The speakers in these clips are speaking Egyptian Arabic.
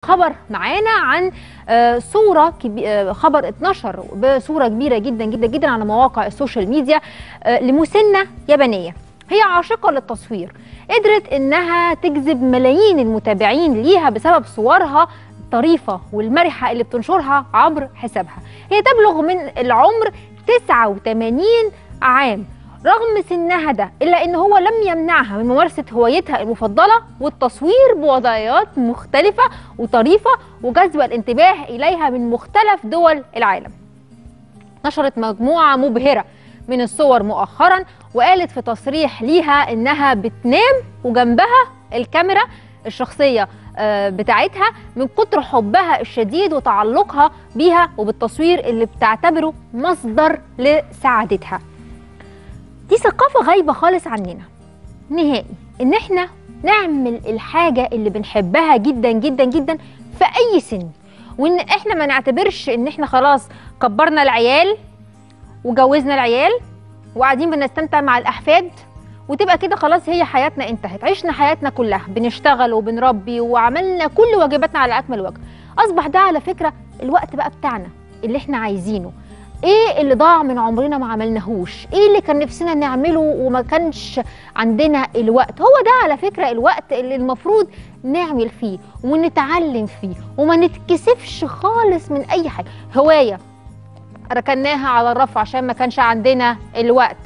خبر معانا عن آه، صوره كبي... آه، خبر اتنشر بصوره كبيره جدا جدا جدا على مواقع السوشيال ميديا آه، لمسنه يابانيه هي عاشقه للتصوير قدرت انها تجذب ملايين المتابعين ليها بسبب صورها الطريفه والمرحه اللي بتنشرها عبر حسابها هي تبلغ من العمر 89 عام رغم سنها ده الا ان هو لم يمنعها من ممارسه هوايتها المفضله والتصوير بوضعيات مختلفه وطريفه وجذب الانتباه اليها من مختلف دول العالم نشرت مجموعه مبهره من الصور مؤخرا وقالت في تصريح ليها انها بتنام وجنبها الكاميرا الشخصيه آه، بتاعتها من كتر حبها الشديد وتعلقها بيها وبالتصوير اللي بتعتبره مصدر لسعادتها دي ثقافة غايبة خالص عننا نهائي ان احنا نعمل الحاجة اللي بنحبها جدا جدا جدا في اي سن وان احنا ما نعتبرش ان احنا خلاص كبرنا العيال وجوزنا العيال وقاعدين بنستمتع مع الاحفاد وتبقى كده خلاص هي حياتنا انتهت عشنا حياتنا كلها بنشتغل وبنربي وعملنا كل واجباتنا على اكمل وجه اصبح ده على فكرة الوقت بقى بتاعنا اللي احنا عايزينه ايه اللي ضاع من عمرنا ما عملناهوش ايه اللي كان نفسنا نعمله وما كانش عندنا الوقت هو ده على فكرة الوقت اللي المفروض نعمل فيه ونتعلم فيه وما نتكسفش خالص من اي حاجة هواية ركناها على الرف عشان ما كانش عندنا الوقت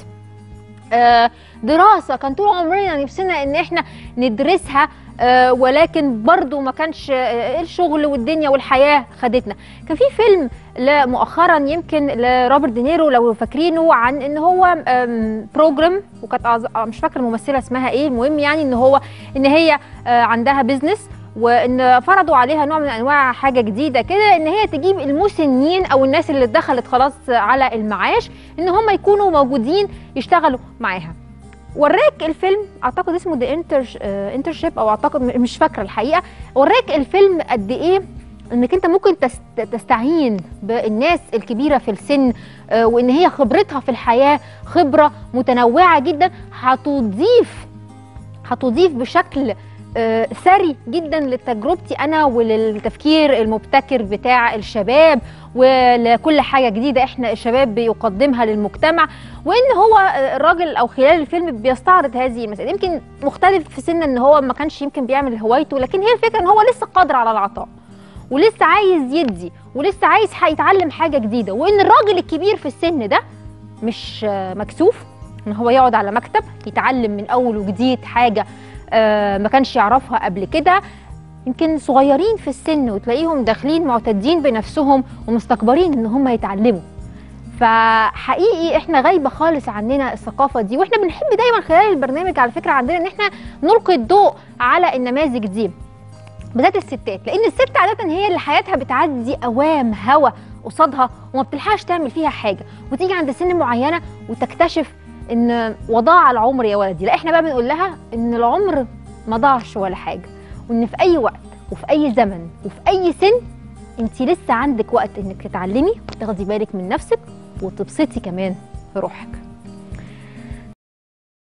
آه، دراسة كان طول عمرنا نفسنا ان احنا ندرسها آه، ولكن برضو ما كانش آه، الشغل والدنيا والحياة خدتنا كان في فيلم ل- مؤخرا يمكن لروبرت دينيرو لو فاكرينه عن ان هو بروجرام وكانت أعز- آه، مش فاكره الممثله اسمها ايه المهم يعني ان هو ان هي آه، عندها بيزنس وان فرضوا عليها نوع من انواع حاجه جديده كده ان هي تجيب المسنين او الناس اللي دخلت خلاص على المعاش ان هم يكونوا موجودين يشتغلوا معاها وراك الفيلم اعتقد اسمه ذا انترشيب او اعتقد م- مش فاكره الحقيقه وراك الفيلم قد ايه انك انت ممكن تست- تستعين بالناس الكبيره في السن آه، وان هي خبرتها في الحياه خبره متنوعه جدا هتضيف هتضيف بشكل آه، ثري جدا لتجربتي انا وللتفكير المبتكر بتاع الشباب ولكل حاجه جديده احنا الشباب بيقدمها للمجتمع وان هو آه، الراجل او خلال الفيلم بيستعرض هذه المسائل يمكن مختلف في سن ان هو ما كانش يمكن بيعمل هوايته لكن هي الفكره ان هو لسه قادر على العطاء ولسه عايز يدي ولسه عايز ح- يتعلم حاجه جديده وان الراجل الكبير في السن ده مش آه، مكسوف ان هو يقعد على مكتب يتعلم من اول وجديد حاجه آه، ما كانش يعرفها قبل كده يمكن صغيرين في السن وتلاقيهم داخلين معتدين بنفسهم ومستكبرين ان هم يتعلموا فحقيقي احنا غايبه خالص عننا الثقافه دي واحنا بنحب دايما خلال البرنامج على فكره عندنا ان احنا نلقي الضوء على النماذج دي بالذات الستات لان الست عاده هي اللي حياتها بتعدي اوام هوا قصادها وما بتلحقش تعمل فيها حاجه وتيجي عند سن معينه وتكتشف ان وضاع العمر يا ولدي لا احنا بقى بنقول لها ان العمر ما ضاعش ولا حاجه وان في اي وقت وفي اي زمن وفي اي سن انت لسه عندك وقت انك تتعلمي وتاخدي بالك من نفسك وتبسطي كمان في روحك